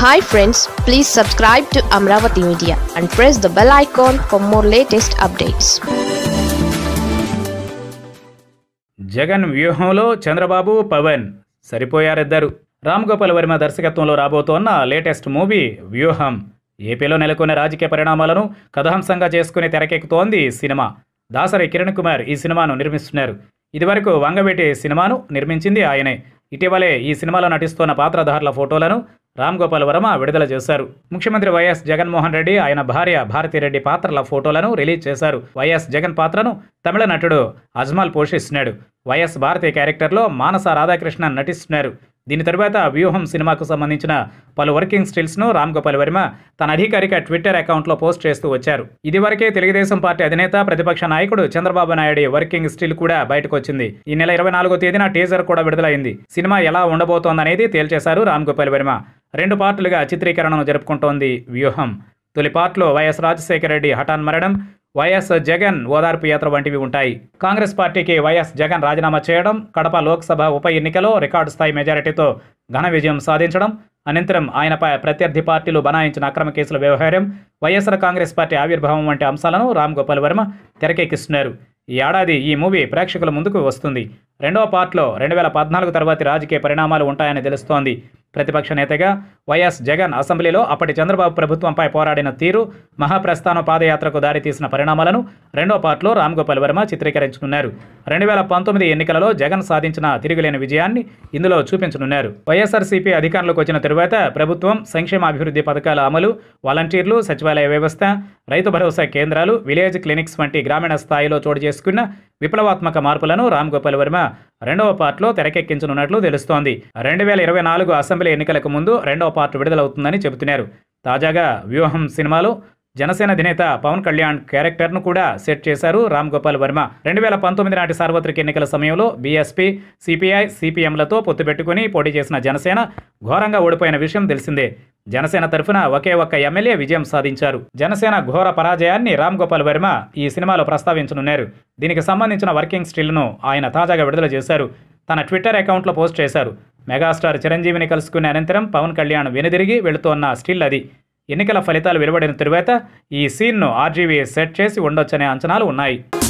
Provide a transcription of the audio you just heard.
hi friends please subscribe to Amaravati media and press the bell icon for more latest updates Jagan వ్యూహంలో చంద్రబాబు పవన్ సరిపోయారిద్దరు రామ్ గోపాల్ వర్మ దర్శకత్వంలో రాబోతోన్న latest movie వ్యూహం ఏపీలో నెలకొన్న రాజకీయ పరిణామాలను కథాంశంగా చేసుకుని తెరకెక్కుతోంది ఈ సినిమా దాసరి కిరణ్ కుమార్ ఈ సినిమాను నిర్మిస్తున్నారు ఇదివరకు వంగవేటి సినిమాను నిర్మించింది ఆయనే ఇటీవలే ఈ సినిమాలో నటిస్తున్న పాత్రధారుల ఫోటోలను రామ్ గోపాల్ వర్మ విడుదల చేశారు ముఖ్యమంత్రి వైఎస్ జగన్మోహన్ రెడ్డి ఆయన భార్య భారతిరెడ్డి పాత్రల ఫోటోలను రిలీజ్ చేశారు వైఎస్ జగన్ పాత్రను తమిళ నటుడు అజ్మల్ పోషిస్తున్నాడు వైఎస్ భారతి క్యారెక్టర్లో మానస రాధాకృష్ణన్ నటిస్తున్నారు దీని తరువాత వ్యూహం సినిమాకు సంబంధించిన పలు వర్కింగ్ స్టిల్స్ను రామ్ గోపాల్ వర్మ తన అధికారిక ట్విట్టర్ అకౌంట్లో పోస్ట్ చేస్తూ వచ్చారు ఇదివరకే తెలుగుదేశం పార్టీ అధినేత ప్రతిపక్ష నాయకుడు చంద్రబాబు నాయుడు వర్కింగ్ స్టిల్ కూడా బయటకు వచ్చింది ఈ నెల ఇరవై నాలుగో తేదీన టీజర్ కూడా విడుదలైంది సినిమా ఎలా ఉండబోతోందనేది తేల్చేశారు రామ్ గోపాల్ వర్మ రెండు పార్టులుగా చిత్రీకరణను జరుపుకుంటోంది వ్యూహం తొలి పార్ట్లో వైఎస్ రాజశేఖర రెడ్డి హఠాన్ మరణం వైఎస్ జగన్ ఓదార్పు యాత్ర వంటివి ఉంటాయి కాంగ్రెస్ పార్టీకి వైఎస్ జగన్ రాజీనామా చేయడం కడప లోక్సభ ఉప ఎన్నికలో రికార్డు స్థాయి మెజారిటీతో ఘన విజయం సాధించడం అనంతరం ఆయనపై ప్రత్యర్థి పార్టీలు బనాయించిన అక్రమ కేసుల వ్యవహారం వైఎస్ఆర్ కాంగ్రెస్ పార్టీ ఆవిర్భావం వంటి అంశాలను రామ్ గోపాల్ వర్మ తెరకెక్కిస్తున్నారు ఈ ఏడాది ఈ మూవీ ప్రేక్షకుల ముందుకు వస్తుంది రెండవ పార్ట్లో రెండు వేల పద్నాలుగు తర్వాతి రాజకీయ పరిణామాలు ఉంటాయని తెలుస్తోంది ప్రతిపక్ష నేతగా వైఎస్ జగన్ అసెంబ్లీలో అప్పటి చంద్రబాబు ప్రభుత్వంపై పోరాడిన తీరు మహాప్రస్థానం పాదయాత్రకు దారితీసిన పరిణామాలను రెండో పార్ట్లో రామ్ గోపాల్ వర్మ చిత్రీకరించుకున్నారు రెండు వేల పంతొమ్మిది ఎన్నికలలో జగన్ సాధించిన తిరుగులేని విజయాన్ని ఇందులో చూపించనున్నారు వైఎస్ఆర్సీపీ అధికారంలోకి వచ్చిన తరువాత ప్రభుత్వం సంక్షేమ అభివృద్ధి పథకాల అమలు వాలంటీర్లు సచివాలయ వ్యవస్థ రైతు భరోసా కేంద్రాలు విలేజ్ క్లినిక్స్ వంటి గ్రామీణ స్థాయిలో చోటు చేసుకున్న విప్లవాత్మక మార్పులను రామ్ గోపాల్ వర్మ రెండవ పార్ట్లో తెరకెక్కించనున్నట్లు తెలుస్తోంది రెండు వేల ఇరవై నాలుగు అసెంబ్లీ ఎన్నికలకు ముందు రెండవ పార్ట్ విడుదలవుతుందని చెబుతున్నారు తాజాగా వ్యూహం సినిమాలో జనసేన అధినేత పవన్ కళ్యాణ్ క్యారెక్టర్ను కూడా సెట్ చేశారు రామ్ గోపాల్ వర్మ రెండు వేల పంతొమ్మిది నాటి సార్వత్రిక ఎన్నికల సమయంలో బీఎస్పీ సిపిఐ సిపిఎంలతో పొత్తు పెట్టుకుని పోటీ చేసిన జనసేన ఘోరంగా ఓడిపోయిన విషయం తెలిసిందే జనసేన తరఫున ఒకే ఒక్క ఎమ్మెల్యే విజయం సాధించారు జనసేన ఘోర పరాజయాన్ని రామ్ గోపాల్ వర్మ ఈ సినిమాలో ప్రస్తావించనున్నారు దీనికి సంబంధించిన వర్కింగ్ స్టిల్ను ఆయన తాజాగా విడుదల చేశారు తన ట్విట్టర్ అకౌంట్లో పోస్ట్ చేశారు మెగాస్టార్ చిరంజీవిని కలుసుకునే అనంతరం పవన్ కళ్యాణ్ వెనుదిరిగి వెళుతోన్న స్టిల్ అది ఎన్నికల ఫలితాలు వెలువడిన తరువాత ఈ సీన్ను ఆర్జీవీ సెట్ చేసి ఉండొచ్చనే అంచనాలు ఉన్నాయి